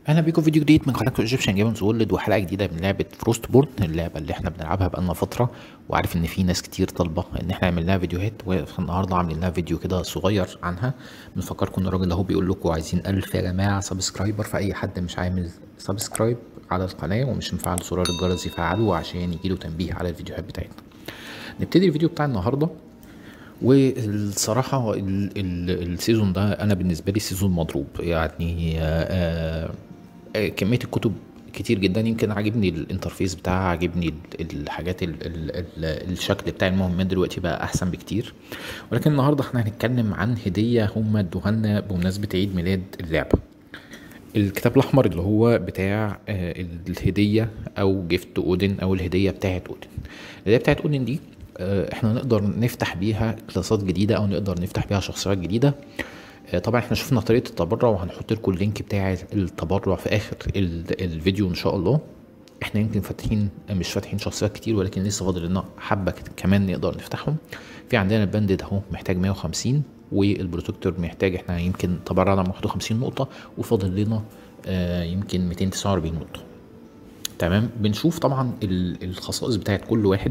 اهلا بيكم في فيديو جديد من قناه ايجيبشن جيمز وورلد وحلقه جديده من لعبه فروست بورن اللعبه اللي احنا بنلعبها بقالنا فتره وعارف ان في ناس كتير طالبه ان احنا نعمل لها فيديوهات والنهارده عاملين لها فيديو كده صغير عنها بنفكركم ان الراجل اهو بيقول لكم عايزين ألف يا جماعه سبسكرايبر فاي حد مش عامل سبسكرايب على القناه ومش مفعل زرار الجرس يفعله عشان يجيله تنبيه على الفيديوهات بتاعتنا نبتدي الفيديو بتاع النهارده والصراحة ال- ال- السيزون ده أنا بالنسبة لي سيزون مضروب يعني آه، آه، كمية الكتب كتير جدا يمكن عاجبني الانترفيس بتاعها عاجبني ال- الحاجات ال ال ال الشكل بتاع المهمات دلوقتي بقى احسن بكتير ولكن النهارده احنا هنتكلم عن هديه هم ادوها لنا بمناسبه عيد ميلاد اللعبه الكتاب الاحمر اللي هو بتاع آه، الهديه او جيفت اودن او الهديه بتاعه اودن الهديه بتاعه اودن دي آه، احنا نقدر نفتح بيها كلاسات جديده او نقدر نفتح بيها شخصيات جديده آه، طبعا احنا شفنا طريقه التبرع وهنحط لكم اللينك بتاع التبرع في اخر ال- الفيديو ان شاء الله احنا يمكن فاتحين مش فاتحين شخصيات كتير ولكن لسه فاضل لنا حبه كت- كمان نقدر نفتحهم في عندنا الباندد اهو محتاج 150 والبروتكتور محتاج احنا يمكن تبرعنا ب 51 نقطه وفاضل لنا آه، يمكن 249 نقطه تمام بنشوف طبعا ال- الخصائص بتاعت كل واحد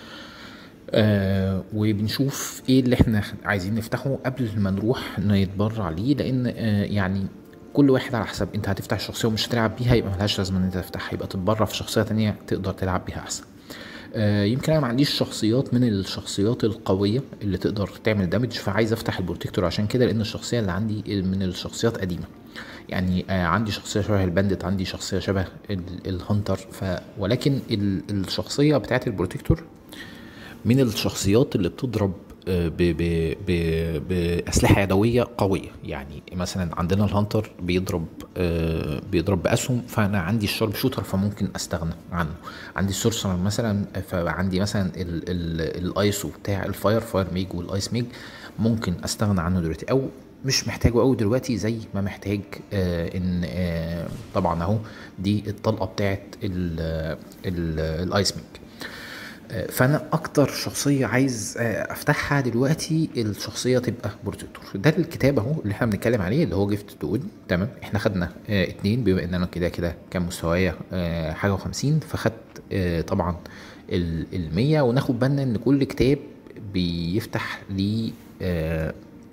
آه وبنشوف ايه اللي احنا عايزين نفتحه قبل ما نروح نتبرع ليه لان آه يعني كل واحد على حسب انت هتفتح الشخصيه ومش هتلعب بيها يبقى ملهاش لازمه ان انت تفتحها يبقى تتبرع في شخصيه تانية تقدر تلعب بيها احسن آه يمكن انا ما عنديش شخصيات من الشخصيات القويه اللي تقدر تعمل دامج فعايز افتح البروتكتور عشان كده لان الشخصيه اللي عندي من الشخصيات قديمه يعني آه عندي شخصيه شبه الباندت عندي شخصيه شبه ال- الهانتر ف ولكن ال- الشخصيه بتاعت البروتكتور من الشخصيات اللي بتضرب آه، ب ب ب بأسلحة يدوية قوية يعني مثلا عندنا الهانتر بيضرب آه، بيضرب بأسهم فأنا عندي الشارب شوتر فممكن أستغنى عنه عندي السورسر مثلا فعندي مثلا ال- ال- الايسو بتاع الفاير فاير ميج والايس ميج ممكن أستغنى عنه دلوقتي أو مش محتاجه قوي دلوقتي زي ما محتاج آه ان آه طبعا اهو دي الطلقه بتاعت ال- ال- الايس ميج فانا اكتر شخصيه عايز آه، افتحها دلوقتي الشخصيه تبقى بروتكتور ده الكتاب اهو اللي احنا بنتكلم عليه اللي هو جيفت تو تمام احنا خدنا اه اتنين بما ان انا كده كده كان مستوايا اه حاجه وخمسين فخدت اه طبعا ال- المية وناخد بالنا ان كل كتاب بيفتح لي اه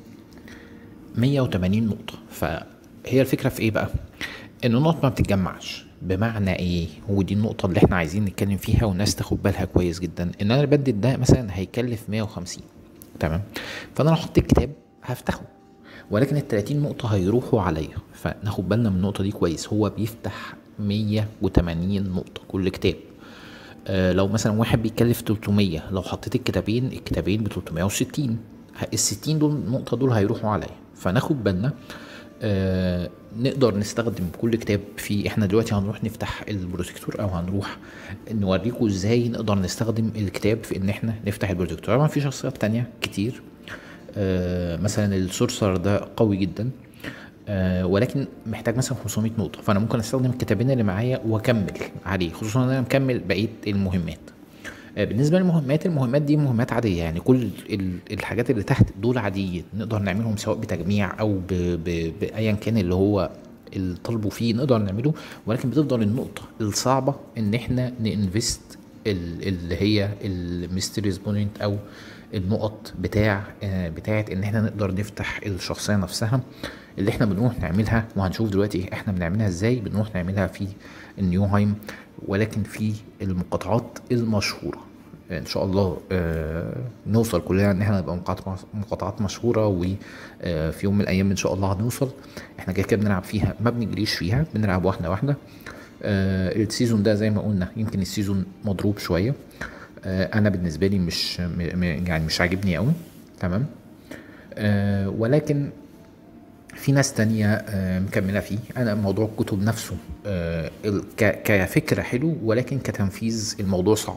180 نقطة فهي الفكرة في ايه بقى؟ ان النقط ما بتتجمعش بمعنى ايه؟ ودي النقطة اللي احنا عايزين نتكلم فيها والناس تاخد بالها كويس جدا ان انا البندد ده مثلا هيكلف 150 تمام؟ فانا لو حطيت كتاب هفتحه ولكن ال 30 نقطة هيروحوا عليا فناخد بالنا من النقطة دي كويس هو بيفتح 180 نقطة كل كتاب آه، لو مثلا واحد بيكلف 300 لو حطيت الكتابين الكتابين ب 360 ال 60 دول النقطة دول هيروحوا عليا فناخد بالنا آه نقدر نستخدم كل كتاب في احنا دلوقتي هنروح نفتح البروتكتور او هنروح نوريكم ازاي نقدر نستخدم الكتاب في ان احنا نفتح البروتكتور طبعا في شخصيات تانية كتير آه مثلا السورسر ده قوي جدا آه ولكن محتاج مثلا 500 نقطة فأنا ممكن أستخدم الكتابين اللي معايا وأكمل عليه خصوصا إن أنا مكمل بقية المهمات آه بالنسبة للمهمات المهمات دي مهمات عادية يعني كل ال- الحاجات اللي تحت دول عاديين نقدر نعملهم سواء بتجميع أو ب- ب- بأيا كان اللي هو اللي طالبه فيه نقدر نعمله ولكن بتفضل النقطة الصعبة إن إحنا ننفست ال- اللي هي الميستريز بوينت أو النقط بتاع آه، بتاعت ان احنا نقدر نفتح الشخصيه نفسها اللي احنا بنروح نعملها وهنشوف دلوقتي احنا بنعملها ازاي بنروح نعملها في نيوهايم ولكن في المقاطعات المشهوره ان شاء الله آه نوصل كلنا ان احنا نبقى مقاطعات مقاطعات مشهوره وفي يوم من الايام ان شاء الله هنوصل احنا كده كده بنلعب فيها ما بنجريش فيها بنلعب واحده واحده آه السيزون ده زي ما قلنا يمكن السيزون مضروب شويه آه انا بالنسبه لي مش م- م- يعني مش عاجبني قوي تمام آه ولكن في ناس تانية آه، مكملة فيه أنا موضوع الكتب نفسه آه، ال- ك- كفكرة حلو ولكن كتنفيذ الموضوع صعب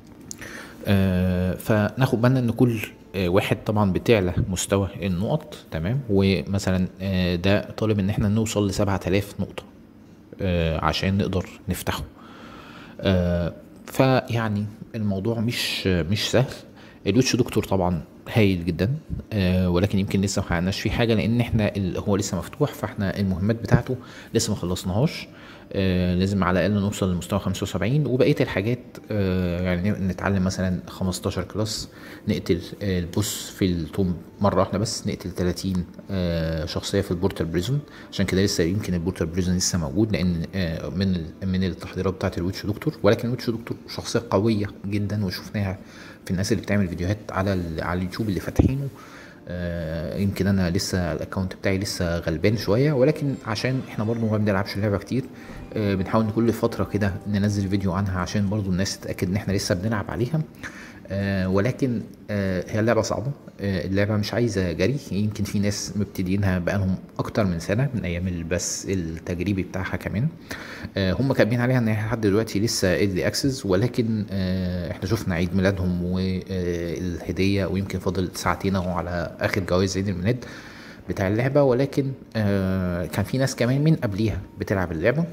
آه، فناخد بالنا ان كل آه، واحد طبعا بتعلى مستوى النقط تمام ومثلا آه، ده طالب ان احنا نوصل ل 7000 نقطة آه، عشان نقدر نفتحه آه، فيعني الموضوع مش مش سهل الويتش دكتور طبعا هايل جدا آه ولكن يمكن لسه ما حققناش فيه حاجه لان احنا ال- هو لسه مفتوح فاحنا المهمات بتاعته لسه ما خلصناهاش آه لازم على الاقل نوصل لمستوى 75 وبقيه الحاجات آه يعني نتعلم مثلا 15 كلاس نقتل آه البوس في التوم مره واحده بس نقتل 30 آه شخصيه في البورتال بريزون عشان كده لسه يمكن البورتال بريزون لسه موجود لان آه من ال- من التحضيرات بتاعه الويتش دكتور ولكن الويتش دكتور شخصيه قويه جدا وشفناها في الناس اللي بتعمل فيديوهات على ال- على اليوتيوب اللي فاتحينه آه يمكن انا لسه الاكونت بتاعي لسه غلبان شويه ولكن عشان احنا برضو ما بنلعبش اللعبه كتير آه بنحاول كل فتره كده ننزل فيديو عنها عشان برضو الناس تتاكد ان احنا لسه بنلعب عليها آه ولكن آه هي اللعبه صعبه آه اللعبه مش عايزه جري يمكن في ناس مبتدينها بقالهم اكتر من سنه من ايام البث التجريبي بتاعها كمان آه هم كاتبين عليها ان هي لحد دلوقتي لسه ايرلي اكسس ولكن آه احنا شفنا عيد ميلادهم والهديه ويمكن فاضل ساعتين اهو على اخر جوائز عيد الميلاد بتاع اللعبه ولكن آه كان في ناس كمان من قبليها بتلعب اللعبه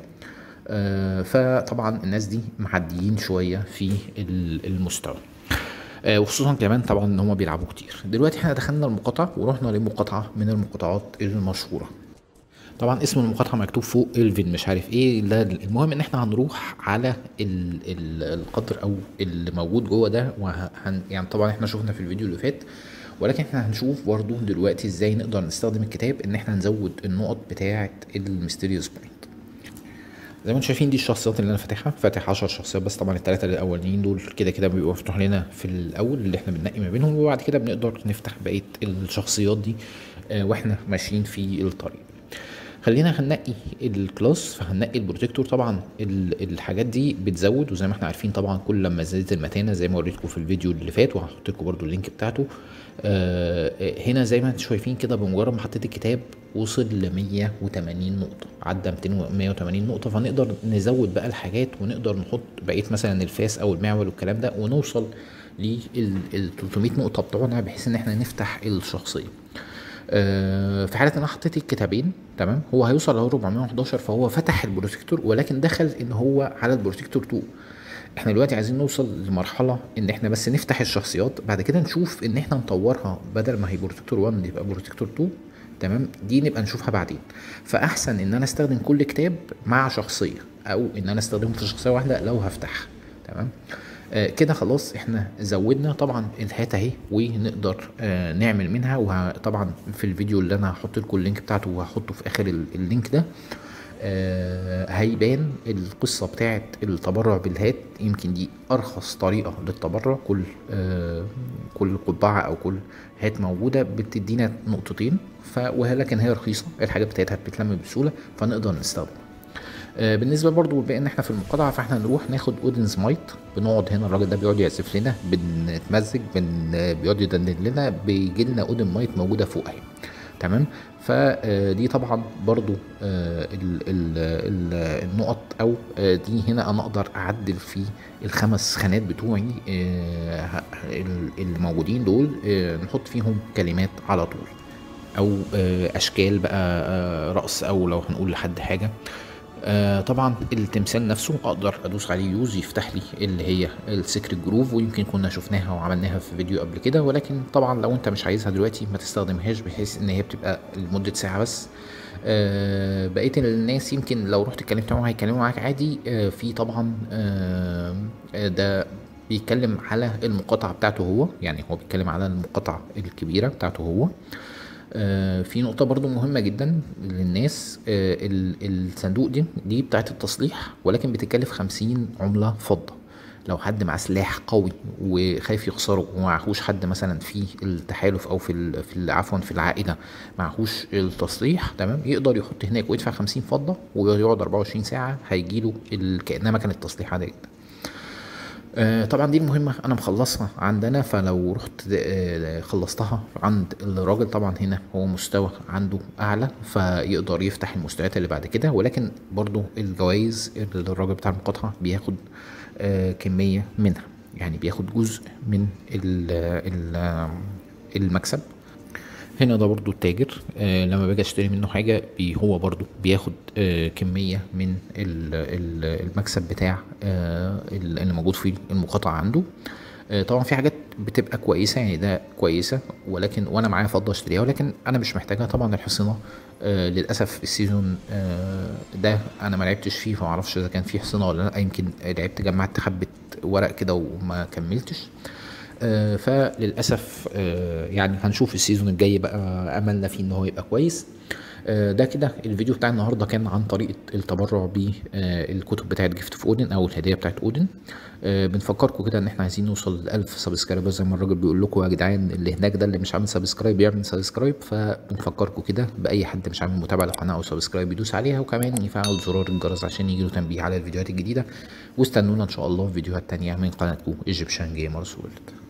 آه فطبعا الناس دي معديين شويه في ال- المستوى آه، وخصوصا كمان طبعا ان هم بيلعبوا كتير دلوقتي احنا دخلنا المقاطعه ورحنا لمقاطعه من المقاطعات المشهوره طبعا اسم المقاطعه مكتوب فوق الفين مش عارف ايه لا المهم ان احنا هنروح على ال ال القدر او اللي موجود جوه ده وهن يعني طبعا احنا شفنا في الفيديو اللي فات ولكن احنا هنشوف برضو دلوقتي ازاي نقدر نستخدم الكتاب ان احنا نزود النقط بتاعه الميستيريوس بوينت زي ما انتم شايفين دي الشخصيات اللي انا فاتحها فاتح 10 شخصيات بس طبعا الثلاثه الاولانيين دول كده كده بيبقوا مفتوح لنا في الاول اللي احنا بننقي ما بينهم وبعد كده بنقدر نفتح بقيه الشخصيات دي آه، واحنا ماشيين في الطريق خلينا هننقي الكلاس فهننقي البروتكتور طبعا ال- الحاجات دي بتزود وزي ما احنا عارفين طبعا كل لما زادت المتانه زي ما وريتكم في الفيديو اللي فات وهحط لكم برده اللينك بتاعته آه هنا زي ما انتم شايفين كده بمجرد ما حطيت الكتاب وصل ل 180 نقطه عدى 200 و 180 نقطه فنقدر نزود بقى الحاجات ونقدر نحط بقيه مثلا الفاس او المعول والكلام ده ونوصل لل 300 نقطه بتوعنا بحيث ان احنا نفتح الشخصيه آه، في حاله ان انا حطيت الكتابين تمام هو هيوصل ل 411 فهو فتح البروتكتور ولكن دخل ان هو على البروتكتور 2 احنا دلوقتي عايزين نوصل لمرحله ان احنا بس نفتح الشخصيات بعد كده نشوف ان احنا نطورها بدل ما هي بروتكتور 1 يبقى بروتكتور 2 تمام دي نبقى نشوفها بعدين فاحسن ان انا استخدم كل كتاب مع شخصيه او ان انا استخدمه في شخصيه واحده لو هفتحها تمام آه كده خلاص احنا زودنا طبعا الهات اهي ونقدر آه نعمل منها وطبعا في الفيديو اللي انا هحط لكم اللينك بتاعته وهحطه في اخر ال- اللينك ده آه هيبان القصه بتاعت التبرع بالهات يمكن دي ارخص طريقه للتبرع كل آه كل قبعه او كل هات موجوده بتدينا نقطتين ف ولكن هي رخيصه الحاجات بتاعتها بتتلم بسهوله فنقدر نستخدمها آه، بالنسبه برضو بما ان احنا في المقاطعه فاحنا هنروح ناخد اودنز مايت بنقعد هنا الراجل ده بيقعد يعزف لنا بنتمزج بن بيقعد يدندن لنا بيجي لنا اودن مايت موجوده فوق اهي تمام فدي طبعا برضو آه، ال- ال- ال- النقط او آه، دي هنا انا اقدر اعدل في الخمس خانات بتوعي آه، ه- ال- الموجودين دول آه، نحط فيهم كلمات على طول او آه، اشكال بقى آه، رقص او لو هنقول لحد حاجه آه طبعا التمثال نفسه اقدر ادوس عليه يوز يفتح لي اللي هي السكرت جروف ويمكن كنا شفناها وعملناها في فيديو قبل كده ولكن طبعا لو انت مش عايزها دلوقتي ما تستخدمهاش بحيث ان هي بتبقى لمده ساعه بس آه بقيه الناس يمكن لو رحت اتكلمت معاهم هيتكلموا معاك عادي آه في طبعا آه آه، ده بيتكلم على المقاطعه بتاعته هو يعني هو بيتكلم على المقاطعه الكبيره بتاعته هو آه، في نقطة برضو مهمة جدا للناس آه، ال- الصندوق دي دي بتاعت التصليح ولكن بتكلف خمسين عملة فضة لو حد معاه سلاح قوي وخايف يخسره ومعهوش حد مثلا في التحالف او في ال- في ال- عفوا في العائله معهوش التصليح تمام يقدر يحط هناك ويدفع 50 فضه ويقعد 24 ساعه هيجيله ال- كانها مكنه تصليح عاديه جدا آه، طبعا دي المهمة أنا مخلصها عندنا فلو رحت آه، خلصتها عند الراجل طبعا هنا هو مستوى عنده أعلى فيقدر يفتح المستويات اللي بعد كده ولكن برضو الجوائز اللي الراجل بتاع المقاطعة بياخد آه، كمية منها يعني بياخد جزء من ال ال المكسب هنا ده برضو التاجر آه لما باجي اشتري منه حاجة بي هو برضو بياخد آه كمية من ال- ال- المكسب بتاع آه ال- اللي موجود في المقاطعة عنده آه، طبعا في حاجات بتبقى كويسه يعني ده كويسه ولكن وانا معايا فضه اشتريها ولكن انا مش محتاجها طبعا الحصينه آه للاسف السيزون آه ده انا ما لعبتش فيه فما اعرفش اذا كان فيه حصينه ولا لا يمكن لعبت جمعت حبه ورق كده وما كملتش آه فللاسف آه يعني هنشوف السيزون الجاي بقى املنا فيه ان هو يبقى كويس آه ده كده الفيديو بتاع النهارده كان عن طريقه التبرع بالكتب بتاعت جيفت في اودن او الهديه بتاعت اودن آه بنفكركم كده ان احنا عايزين نوصل ل 1000 سبسكرايبر زي ما الراجل بيقول لكم يا جدعان اللي هناك ده اللي مش عامل سبسكرايب يعمل سبسكرايب فبنفكركم كده باي حد مش عامل متابعه للقناه او سبسكرايب يدوس عليها وكمان يفعل زرار الجرس عشان يجيله تنبيه على الفيديوهات الجديده واستنونا ان شاء الله في فيديوهات تانية من قناتكم ايجيبشن جيمرز وورلد